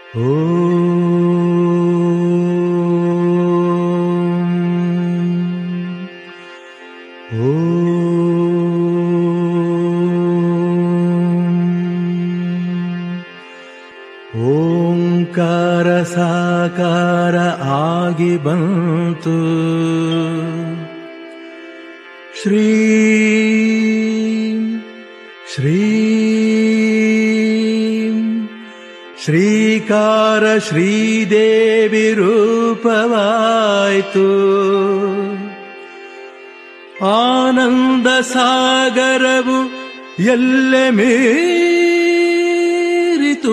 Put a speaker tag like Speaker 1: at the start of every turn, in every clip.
Speaker 1: ಓಂಕಾರ ಸಾಕಾರ ಆಗಿ ಬಂತು ಶ್ರೀ ಶ್ರೀ ಶ್ರೀಕಾರ ಶ್ರೀದೇವಿ ರೂಪವಾಯಿತು ಆನಂದ ಸಾಗರವು ಎಲ್ಲೆ ಮೀರಿತು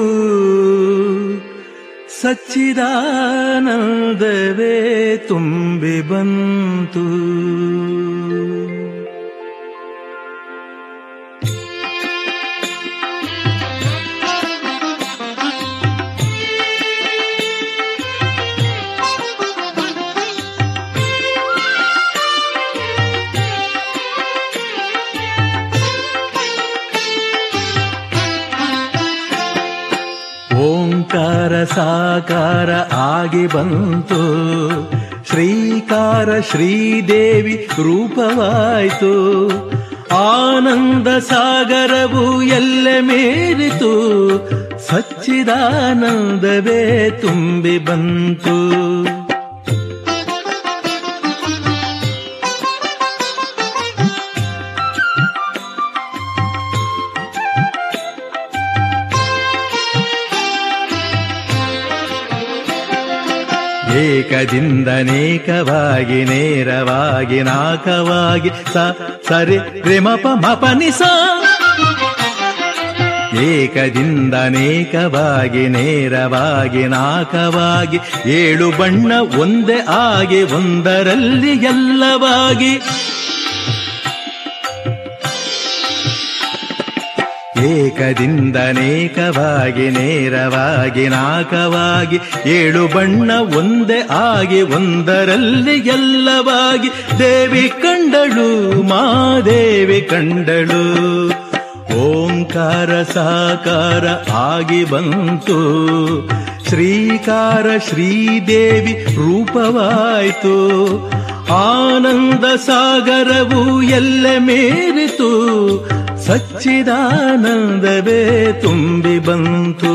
Speaker 1: ಸಚ್ಚಿದಾನಂದವೇ ತುಂಬಿ ಬಂತು ಓಂಕಾರ ಸಾಕಾರ ಆಗಿ ಬಂತು ಶ್ರೀಕಾರ ಶ್ರೀದೇವಿ ರೂಪವಾಯಿತು ಆನಂದ ಸಾಗರವು ಎಲ್ಲ ಮೇರಿತು ಸಚ್ಚಿದಾನಂದವೇ ತುಂಬಿ ಬಂತು ಏಕದಿಂದನೇಕವಾಗಿ ನೇರವಾಗಿ ನಾಕವಾಗಿ ಸ ಸರಿ ರಿಮಪ ಮಪನಿ ಸ ಏಕದಿಂದನೇಕವಾಗಿ ನೇರವಾಗಿ ನಾಕವಾಗಿ ಏಳು ಬಣ್ಣ ಒಂದೇ ಆಗಿ ಒಂದರಲ್ಲಿ ಎಲ್ಲವಾಗಿ ಏಕದಿಂದನೇಕವಾಗಿ ನೇರವಾಗಿ ನಾಕವಾಗಿ ಏಳು ಬಣ್ಣ ಒಂದೇ ಆಗಿ ಒಂದರಲ್ಲಿ ಎಲ್ಲವಾಗಿ ದೇವಿ ಕಂಡಳು ಮಾದೇವಿ ಕಂಡಳು ಓಂಕಾರ ಸಾಕಾರ ಆಗಿ ಬಂತು ಶ್ರೀಕಾರ ಶ್ರೀದೇವಿ ರೂಪವಾಯಿತು ಆನಂದ ಸಾಗರವು ಎಲ್ಲ ಮೇರಿತು ಸಚ್ಚಿದಾನಂದವೇ ತುಂಬಿ ಬಂತು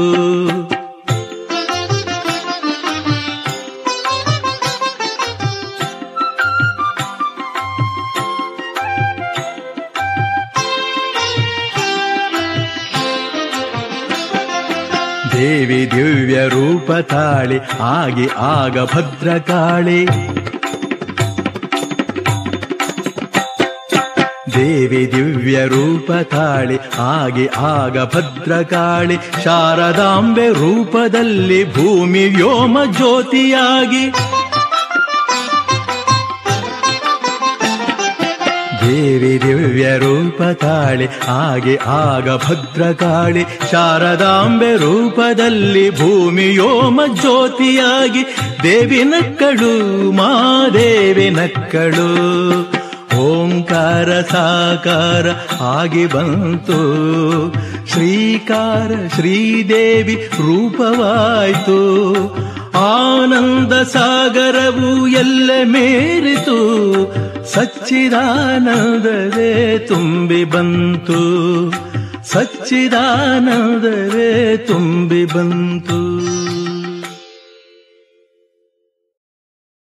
Speaker 1: ದೇವಿ ದಿವ್ಯ ರೂಪ ತಾಳಿ ಆಗಿ ಆಗ ಭದ್ರಕಾಳಿ ದೇವಿ ದಿವ್ಯ ರೂಪ ತಾಳಿ ಆಗಿ ಆಗ ಭದ್ರಕಾಳಿ ಶಾರದಾಂಬೆ ರೂಪದಲ್ಲಿ ಭೂಮಿ ವ್ಯೋಮ ಜ್ಯೋತಿಯಾಗಿ ದೇವಿ ದಿವ್ಯ ರೂಪ ತಾಳಿ ಆಗಿ ಆಗ ಭದ್ರಕಾಳಿ ಶಾರದಾಂಬೆ ರೂಪದಲ್ಲಿ ಭೂಮಿ ವ್ಯೋಮ ಜ್ಯೋತಿಯಾಗಿ ದೇವಿ ನಕ್ಕಳು ಮಾದೇವಿ ನಕ್ಕಳು ಓಂಕಾರ ಸಾಕಾರ ಆಗಿ ಬಂತು ಶ್ರೀಕಾರ ಶ್ರೀದೇವಿ ರೂಪವಾಯಿತು ಆನಂದ ಸಾಗರವು ಎಲ್ಲ ಮೇರಿತು ಸಚ್ಚಿದಾನಂದವೇ ತುಂಬಿ ಬಂತು ಸಚ್ಚಿದಾನಂದವೇ ತುಂಬಿ ಬಂತು